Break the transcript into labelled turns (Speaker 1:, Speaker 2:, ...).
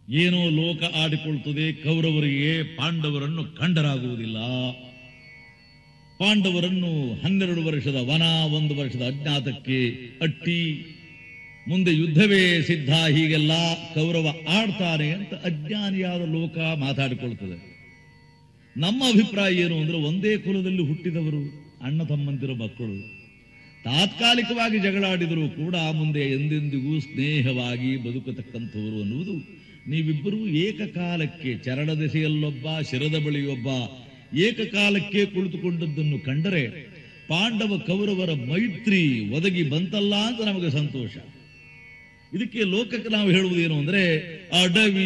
Speaker 1: ಏನೋ ಲೋಕ ಆಡಿಕೊಳ್ತದೆ ಕೌರವರಿಗೆ ಪಾಂಡವರನ್ನು ಕಂಡರಾಗುವುದಿಲ್ಲ ಪಾಂಡವರನ್ನು ಹನ್ನೆರಡು ವರ್ಷದ ವನ ಒಂದು ವರ್ಷದ ಅಜ್ಞಾತಕ್ಕೆ ಅಟ್ಟಿ ಮುಂದೆ ಯುದ್ಧವೇ ಸಿದ್ಧ ಹೀಗೆಲ್ಲ ಕೌರವ ಆಡ್ತಾನೆ ಅಂತ ಅಜ್ಞಾನಿಯಾದ ಲೋಕ ಮಾತಾಡಿಕೊಳ್ತದೆ ನಮ್ಮ ಅಭಿಪ್ರಾಯ ಏನು ಅಂದ್ರೆ ಒಂದೇ ಕುಲದಲ್ಲಿ ಹುಟ್ಟಿದವರು ಅಣ್ಣ ತಮ್ಮಂದಿರ ಮಕ್ಕಳು ತಾತ್ಕಾಲಿಕವಾಗಿ ಜಗಳಾಡಿದರೂ ಕೂಡ ಮುಂದೆ ಎಂದೆಂದಿಗೂ ಸ್ನೇಹವಾಗಿ ಬದುಕತಕ್ಕಂಥವರು ಅನ್ನುವುದು ನೀವಿಬ್ಬರೂ ಏಕಕಾಲಕ್ಕೆ ಚರಣ ದೆಸೆಯಲ್ಲೊಬ್ಬ ಶಿರದ ಬಳಿಯೊಬ್ಬ ಏಕಕಾಲಕ್ಕೆ ಕುಳಿತುಕೊಂಡದ್ದನ್ನು ಕಂಡರೆ ಪಾಂಡವ ಕೌರವರ ಮೈತ್ರಿ ಒದಗಿ ಬಂತಲ್ಲ ಅಂತ ನಮಗೆ ಸಂತೋಷ ಇದಕ್ಕೆ ಲೋಕಕ್ಕೆ ನಾವು ಹೇಳುವುದೇನು ಅಂದ್ರೆ ಅಡವಿ